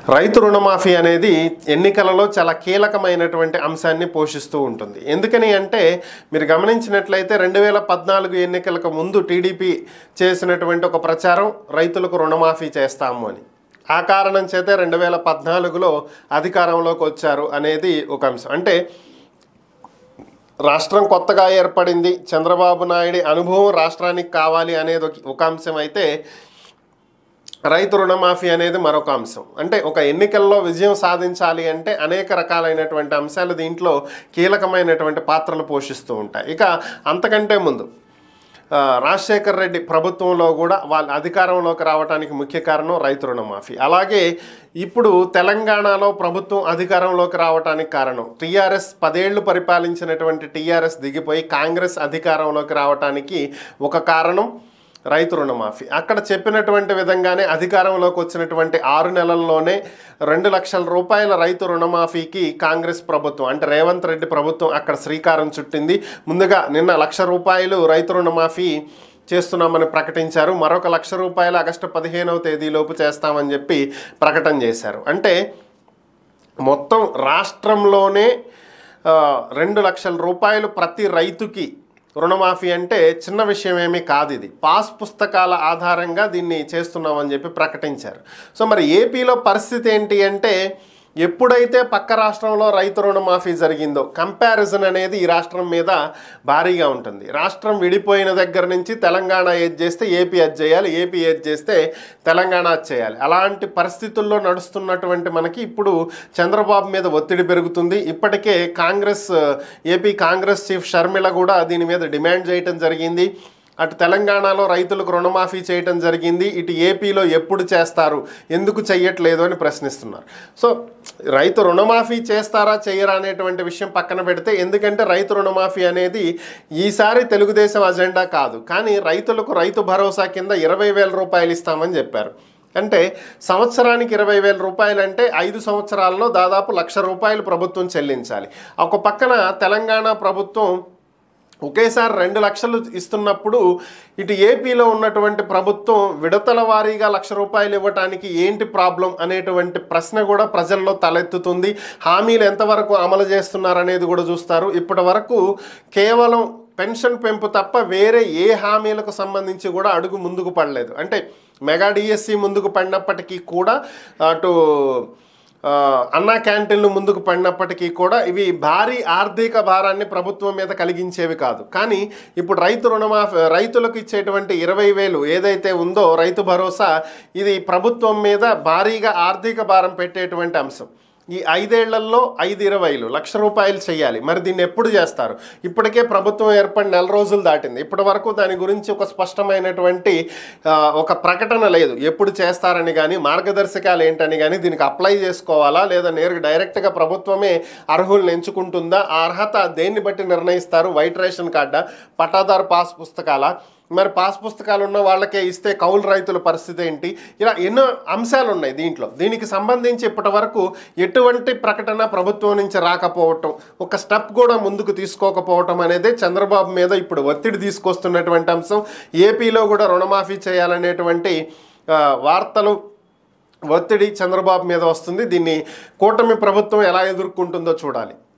రైతు రుణమాఫీ అనేది ఎన్నికలలో చాలా కీలకమైనటువంటి అంశాన్ని పోషిస్తూ ఉంటుంది ఎందుకని అంటే మీరు గమనించినట్లయితే రెండు వేల పద్నాలుగు ఎన్నికలకు ముందు టీడీపీ చేసినటువంటి ఒక ప్రచారం రైతులకు రుణమాఫీ చేస్తాము అని ఆ కారణం చేతే రెండు వేల పద్నాలుగులో అధికారంలోకి వచ్చారు అనేది ఒక అంశం అంటే రాష్ట్రం కొత్తగా ఏర్పడింది చంద్రబాబు నాయుడి అనుభవం రాష్ట్రానికి కావాలి అనేది ఒక- ఒక అంశం అయితే రైతు రుణమాఫీ అనేది మరొక అంశం అంటే ఒక ఎన్నికల్లో విజయం సాధించాలి అంటే అనేక రకాలైనటువంటి అంశాలు దీంట్లో కీలకమైనటువంటి పాత్రలు పోషిస్తూ ఉంటాయి ఇక అంతకంటే ముందు ఆ, రాజశేఖర్ రెడ్డి ప్రభుత్వంలో కూడా వాళ్ళ అధికారంలోకి రావడానికి ముఖ్య కారణం రైతు రుణమాఫీ అలాగే ఇప్పుడు తెలంగాణలో ప్రభుత్వం అధికారంలోకి రావడానికి కారణం టీఆర్ఎస్ పదేళ్లు పరిపాలించినటువంటి టీఆర్ఎస్ దిగిపోయి కాంగ్రెస్ అధికారంలోకి రావడానికి ఒక కారణం రైతు రుణమాఫీ అక్కడ చెప్పినటువంటి విధంగానే అధికారంలోకి వచ్చినటువంటి ఆరు నెలల్లోనే రెండు లక్షల రూపాయల రైతు రుణమాఫీకి కాంగ్రెస్ ప్రభుత్వం అంటే రేవంత్ రెడ్డి ప్రభుత్వం అక్కడ శ్రీకారం చుట్టింది ముందుగా నిన్న లక్ష రూపాయలు రైతు రుణమాఫీ చేస్తున్నామని ప్రకటించారు మరొక లక్ష రూపాయలు ఆగస్టు పదిహేనవ తేదీలోపు చేస్తామని చెప్పి ప్రకటన చేశారు అంటే మొత్తం రాష్ట్రంలోనే ఆ, రెండు లక్షల రూపాయలు ప్రతి రైతుకి రుణమాఫీ అంటే చిన్న విషయం ఏమీ కాదు ఇది పాస్ పుస్తకాల ఆధారంగా దీన్ని చేస్తున్నామని చెప్పి ప్రకటించారు సో మరి ఏపీలో పరిస్థితి ఏంటి అంటే ఎప్పుడైతే పక్క రాష్ట్రంలో రైతు రుణమాఫీ జరిగిందో కంపారిజన్ అనేది ఈ రాష్ట్రం మీద భారీగా ఉంటుంది రాష్ట్రం విడిపోయిన దగ్గర నుంచి తెలంగాణ ఏది చేస్తే ఏపీ అది చేయాలి ఏపీ ఏది చేస్తే తెలంగాణ అది చేయాలి అలాంటి పరిస్థితుల్లో నడుస్తున్నటువంటి మనకి ఇప్పుడు చంద్రబాబు మీద ఒత్తిడి పెరుగుతుంది ఇప్పటికే Congress AP Congress chief Sharmila కూడా దీని మీద డిమాండ్ చేయటం జరిగింది అటు తెలంగాణలో రైతులకు రుణమాఫీ చేయటం జరిగింది ఇటు ఏపీలో ఎప్పుడు చేస్తారు ఎందుకు చెయ్యట్లేదు అని ప్రశ్నిస్తున్నారు సో రైతు రుణమాఫీ చేస్తారా చేయరా అనేటువంటి విషయం పక్కన పెడితే ఎందుకంటే రైతు రుణమాఫీ అనేది ఈసారి తెలుగుదేశం అజెండా కాదు కానీ రైతులకు రైతు భరోసా కింద ఇరవై వేల రూపాయలు ఇస్తామని చెప్పారు అంటే సంవత్సరానికి ఇరవై వేల రూపాయలు అంటే ఐదు సంవత్సరాల్లో దాదాపు లక్ష రూపాయలు ప్రభుత్వం చెల్లించాలి ఒక పక్కన తెలంగాణ ప్రభుత్వం ఒకేసారి రెండు లక్షలు ఇస్తున్నప్పుడు ఇటు ఏపీలో ఉన్నటువంటి ప్రభుత్వం విడతల వారీగా లక్ష రూపాయలు ఇవ్వటానికి ఏంటి ప్రాబ్లం అనేటువంటి ప్రశ్న కూడా ప్రజల్లో తలెత్తుతుంది హామీలు ఎంతవరకు అమలు చేస్తున్నారనేది కూడా చూస్తారు ఇప్పటి వరకు కేవలం పెన్షన్ పెంపు తప్ప వేరే ఏ హామీలకు సంబంధించి కూడా అడుగు ముందుకు పడలేదు అంటే మెగా డిఎస్సి ముందుకు పడినప్పటికీ కూడా అటు ఆ, అన్నా క్యాంటీన్లు ముందుకు పడినప్పటికీ కూడా ఇవి భారీ ఆర్థిక భారాన్ని ప్రభుత్వం మీద కలిగించేవి కాదు కానీ ఇప్పుడు రైతు రుణమాఫీ రైతులకు ఇచ్చేటువంటి ఇరవై వేలు ఏదైతే ఉందో రైతు భరోసా ఇది ప్రభుత్వం మీద భారీగా ఆర్థిక భారం పెట్టేటువంటి అంశం ఈ ఐదేళ్లలో ఐదు ఇరవైలు లక్ష రూపాయలు చేయాలి మరి దీన్ని ఎప్పుడు చేస్తారు ఇప్పటికే ప్రభుత్వం ఏర్పడి నెల రోజులు దాటింది ఇప్పటి వరకు దాని గురించి ఒక స్పష్టమైనటువంటి ఆ, ఒక ప్రకటన లేదు ఎప్పుడు చేస్తారని కానీ మార్గదర్శకాలు ఏంటని కానీ దీనికి అప్లై చేసుకోవాలా లేదా నేరుగా డైరెక్ట్గా ప్రభుత్వమే అర్హులను ఎంచుకుంటుందా ఆ అర్హత దేన్ని బట్టి నిర్ణయిస్తారు వైట్ రేషన్ కార్డా పట్టాదారు పాస్ పుస్తకాల మరి పాస్ పుస్తకాలు ఉన్న వాళ్ళకే ఇస్తే కౌలు రైతుల పరిస్థితి ఏంటి ఇలా ఎన్నో అంశాలు ఉన్నాయి దీంట్లో దీనికి సంబంధించి ఇప్పటి వరకు ఎటువంటి ప్రకటన ప్రభుత్వం నుంచి రాకపోవటం ఒక స్టెప్ కూడా ముందుకు తీసుకోకపోవటం అనేది చంద్రబాబు మీద ఇప్పుడు ఒత్తిడి తీసుకొస్తున్నటువంటి అంశం ఏపీలో కూడా రుణమాఫీ చేయాలనేటువంటి ఆ, వార్తలు ఒత్తిడి చంద్రబాబు మీద వస్తుంది దీన్ని కూటమి ప్రభుత్వం ఎలా ఎదుర్కొంటుందో చూడాలి